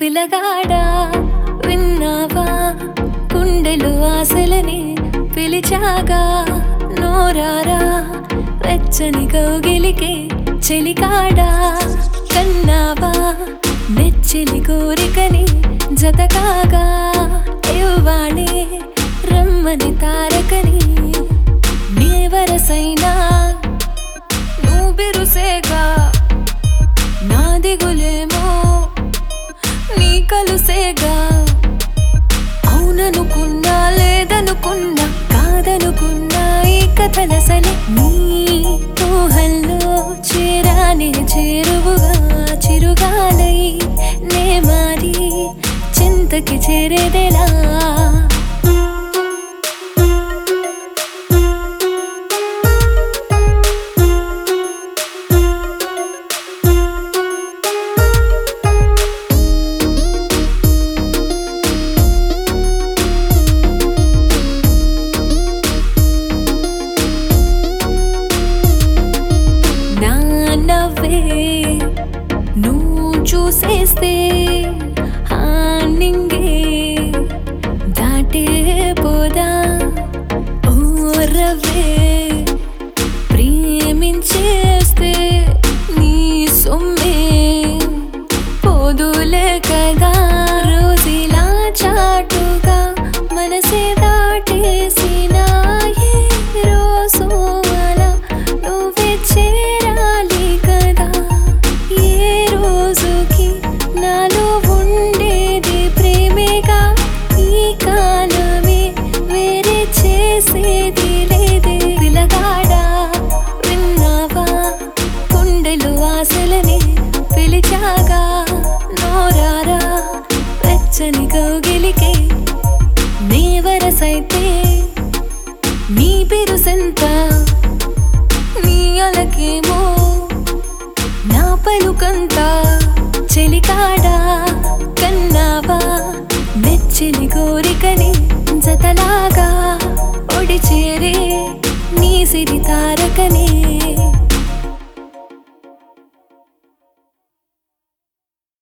పిలగాడా విన్నావా గుండెలు ఆశలని పిలిచాగా నోరారా వెచ్చని కౌగిలికి చెలికాడా కన్నావా నెచ్చిలి కోరికని జతకాగా ఇవ్వాణి రమ్మని తారకని నీ వరసైనా నువ్వు బిరుసేగా నా దిగులేమో నీ కలుసేగా అవుననుకున్నా లేదనుకున్నా కాదనుకున్నా ఈ కథలసలే నీ ఊహల్లో చేరానే చేరువుగా చిరుగాలై నే మారి చింతకి చేరేదెలా నా నవ్వే నువ్వు చూసేస్తే ఆ నింగే దాటే పోదా ఓ రవ్వే ప్రేమించేస్తే నీ సొమ్మే పోదులే కదా రోజులా చాటుగా మనసే దాటేసిన ఏ రోజు అలా నువ్వే చేరాలి కదా ఏ రోజుకి నాలో ఉండేది ప్రేమేగా ఈ కాలమే వేరే చేసేది లేదే పిలగాడా విన్నావా గుండెలు ఆశలని పిలిచాగా నోరారా వెచ్చని కౌగిలికి నీ వరసైతే నీ బిరుసెంత నీ అలకేమో నా పలుకంతా చెలికాడా కన్నావా మెచ్చిని కోరికని జతలాగా ఒడి చేరే నీ సిరి తారకనే